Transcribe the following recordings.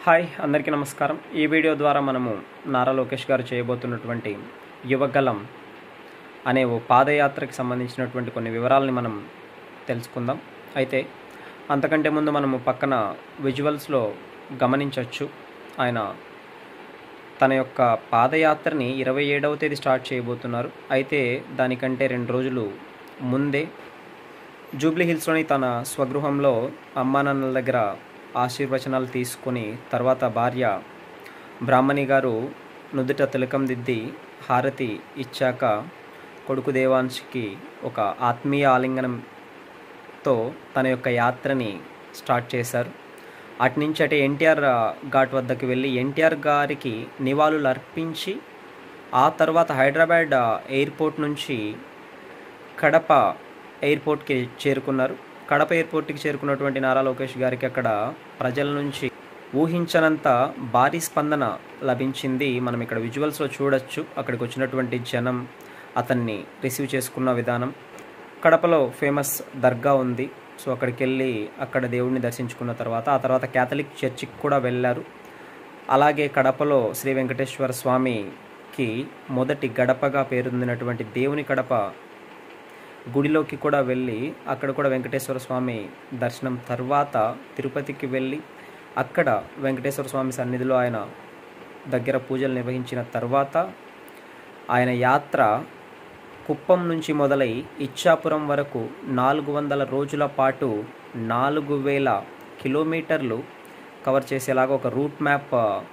hi అందరికీ నమస్కారం ఈ వీడియో ద్వారా మనము నారా లోకేష్ గారు చేయబోతున్నటువంటి యువగలం అనే ఓ పాదయాత్రకి సంబంధించినటువంటి కొన్ని వివరాలని మనం తెలుసుకుందాం అయితే అంతకంటే ముందు మనము పక్కన విజువల్స్లో గమనించవచ్చు ఆయన తన యొక్క పాదయాత్రని ఇరవై ఏడవ తేదీ స్టార్ట్ చేయబోతున్నారు అయితే దానికంటే రెండు రోజులు ముందే జూబ్లీ హిల్స్లోని తన స్వగృహంలో అమ్మా నాన్నల దగ్గర ఆశీర్వచనాలు తీసుకొని తర్వాత భార్య బ్రాహ్మణి గారు నుదుట తిలకం దిద్ది హారతి ఇచ్చాక కొడుకు దేవాంశ్కి ఒక ఆత్మీయ ఆలింగనంతో తన యొక్క యాత్రని స్టార్ట్ చేశారు అటు నుంచి అటు ఎన్టీఆర్ ఘాట్ వద్దకు వెళ్ళి ఎన్టీఆర్ గారికి నివాళులు అర్పించి ఆ తర్వాత హైదరాబాద్ ఎయిర్పోర్ట్ నుంచి కడప ఎయిర్పోర్ట్కి చేరుకున్నారు కడప ఎయిర్పోర్ట్కి చేరుకున్నటువంటి నారా లోకేష్ గారికి అక్కడ ప్రజల నుంచి ఊహించనంత భారీ స్పందన లభించింది మనం ఇక్కడ విజువల్స్లో చూడొచ్చు అక్కడికి వచ్చినటువంటి జనం అతన్ని రిసీవ్ చేసుకున్న విధానం కడపలో ఫేమస్ దర్గా ఉంది సో అక్కడికి వెళ్ళి అక్కడ దేవుడిని దర్శించుకున్న తర్వాత ఆ తర్వాత క్యాథలిక్ చర్చికి కూడా వెళ్ళారు అలాగే కడపలో శ్రీ వెంకటేశ్వర స్వామికి మొదటి గడపగా పేరొందినటువంటి దేవుని కడప గుడిలోకి కూడా వెళ్ళి అక్కడ కూడా వెంకటేశ్వర స్వామి దర్శనం తర్వాత తిరుపతికి వెళ్ళి అక్కడ వెంకటేశ్వర స్వామి సన్నిధిలో ఆయన దగ్గర పూజలు నిర్వహించిన తర్వాత ఆయన యాత్ర కుప్పం నుంచి మొదలై ఇచ్చాపురం వరకు నాలుగు వందల రోజుల పాటు నాలుగు వేల కిలోమీటర్లు కవర్ చేసేలాగా ఒక రూట్ మ్యాప్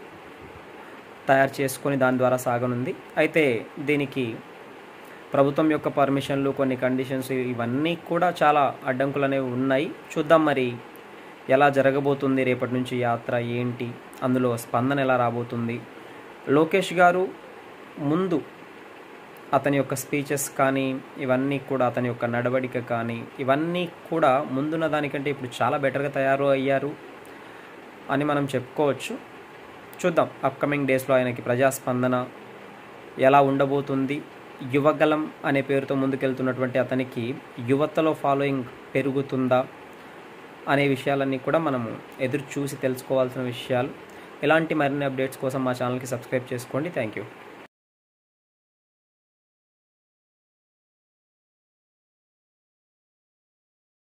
తయారు చేసుకొని దాని ద్వారా సాగనుంది అయితే దీనికి ప్రభుత్వం యొక్క పర్మిషన్లు కొన్ని కండిషన్స్ ఇవన్నీ కూడా చాలా అడ్డంకులు అనేవి ఉన్నాయి చూద్దాం మరి ఎలా జరగబోతుంది రేపటి నుంచి యాత్ర ఏంటి అందులో స్పందన ఎలా రాబోతుంది లోకేష్ గారు ముందు అతని యొక్క స్పీచెస్ కానీ ఇవన్నీ కూడా అతని యొక్క నడవడిక కానీ ఇవన్నీ కూడా ముందున్న దానికంటే ఇప్పుడు చాలా బెటర్గా తయారు అయ్యారు అని మనం చెప్పుకోవచ్చు చూద్దాం అప్కమింగ్ డేస్లో ఆయనకి ప్రజాస్పందన ఎలా ఉండబోతుంది యువగలం అనే పేరుతో ముందుకెళ్తున్నటువంటి అతనికి యువతలో ఫాలోయింగ్ పెరుగుతుందా అనే విషయాలన్నీ కూడా మనము ఎదురు చూసి తెలుసుకోవాల్సిన విషయాలు ఇలాంటి మరిన్ని అప్డేట్స్ కోసం మా ఛానల్కి సబ్స్క్రైబ్ చేసుకోండి థ్యాంక్ యూ